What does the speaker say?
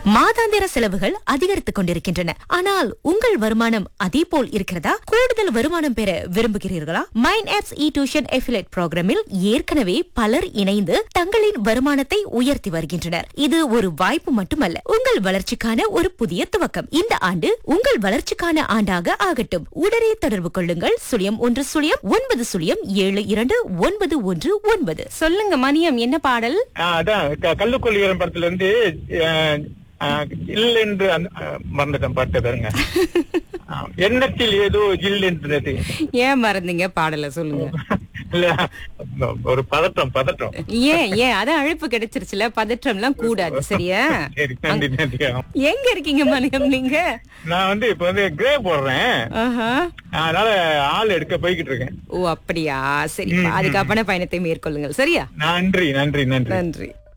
மாதாந்திர செலவுகள் அதிகரித்துக் கொண்டிருக்கின்றன ஆனால் உங்கள் வருமானம் அதே போல் இருக்கிறதா கூடுதல் வருமானம் பெற விரும்புகிறீர்களா mind apps E tuition affiliate ப்ரோக்ராமில் ஏற்கனவே பலர் இணைந்து தங்களின் வருமானத்தை உயர்த்தி வருகின்றனர் இது ஒரு வாய்ப்பு மட்டுமல்ல உங்கள் வளர்ச்சிக்கான ஒரு புதிய துவக்கம் இந்த ஆண்டு உங்கள் வளர்ச்சிக்கான ஆண்டாக ஆகட்டும் உடனே தொடர்பு கொள்ளுங்கள் சுழியம் ஒன்று சுழியம் ஒன்பது சுழியம் ஏழு இரண்டு ஒன்பது ஒன்று ஒன்பது சொல்லுங்க மணியம் என்ன பாடல் ஆ, அதான் க- கள்ளுக்கொள்ளியரன் படத்துல இருந்து அஹ், அஹ், ஜில் என்று அந்த- அஹ், மறந்துட்டேன் பாட்டு பாருங்க ஆ, எண்ணத்தில் ஏதோ ஜில் என்றது ஏன் மறந்தீங்க பாடல சொல்லுங்க இல்ல ஒரு பதட்டம் பதட்டம் ஏன் ஏன் அதான் அழைப்பு கிடைச்சிருச்சுல பதற்றம் எல்லாம் கூடாது சரியா சரி நன்றி நன்றி எங்க இருக்கீங்க மணியம் நீங்க நான் வந்து இப்ப வந்து கிரே போடுறேன் ஆஹா. அதனால ஆள் எடுக்க போய்கிட்டு இருக்கேன் ஓ அப்படியா சரி பாதுகாப்பான பயணத்தை மேற்கொள்ளுங்கள் சரியா நன்றி நன்றி நன்றி நன்றி